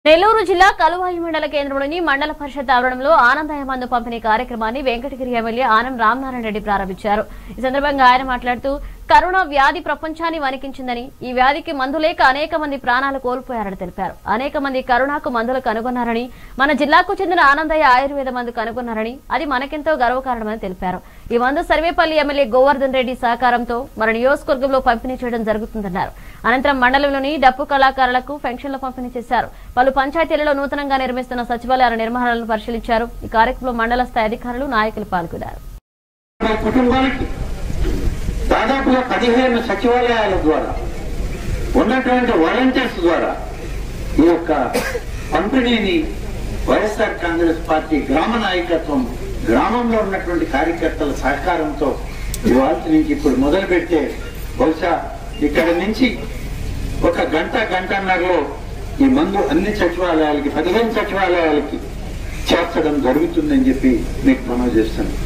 నెల్లూరు జిల్లా కలువాయి మండల కేంద్రంలోని మండల పరిషత్ ఆవరణంలో ఆనందాయ మందు పంపిణీ కార్యక్రమాన్ని వెంకటగిరి ఎమ్మెల్యే ఆనం రామనారాయణ రెడ్డి ప్రారంభించారు ఈ సందర్భంగా ఆయన మాట్లాడుతూ కరోనా వ్యాధి ప్రపంచాన్ని వణికించిందని ఈ వ్యాధికి మందు లేక అనేక మంది ప్రాణాలు కోల్పోయారని తెలిపారు అనేక మంది కరోనాకు మందులు కనుగొన్నారని మన జిల్లాకు చెందిన ఆనందయ్య ఆయుర్వేద మందు కనుగొన్నారని అది మనకెంతో గర్వకారణమని తెలిపారు ఈ మందు సర్వేపల్లి ఎమ్మెల్యే గోవర్ధన్ రెడ్డి సహకారంతో మన నియోజకవర్గంలో పంపిణీ చేయడం జరుగుతుందన్నారు అనంతరం మండలంలోని డప్పు కళాకారులకు పెన్షన్లు పంపిణీ చేశారు పలు పంచాయతీలలో నూతనంగా నిర్మిస్తున్న సచివాలయాల నిర్మాణాలను పరిశీలించారు ఈ కార్యక్రమంలో మండల స్థాయి అధికారులు నాయకులు పాల్గొన్నారు మా కుటుంబానికి దాదాపుగా పదిహేను సచివాలయాల ద్వారా ఉన్నటువంటి వాలంటీర్స్ ద్వారా ఈ యొక్క పంపిణీని వైఎస్ఆర్ కాంగ్రెస్ పార్టీ గ్రామ నాయకత్వం గ్రామంలో ఉన్నటువంటి కార్యకర్తల సహకారంతో ఇవాళ నుంచి ఇప్పుడు మొదలు పెడితే బహుశా ఇక్కడ నుంచి ఒక గంట గంటన్నరలో ఈ మందు అన్ని సచివాలయాలకి పదిహేను సచివాలయాలకి చేర్చడం జరుగుతుందని చెప్పి మీకు మనవి చేస్తాను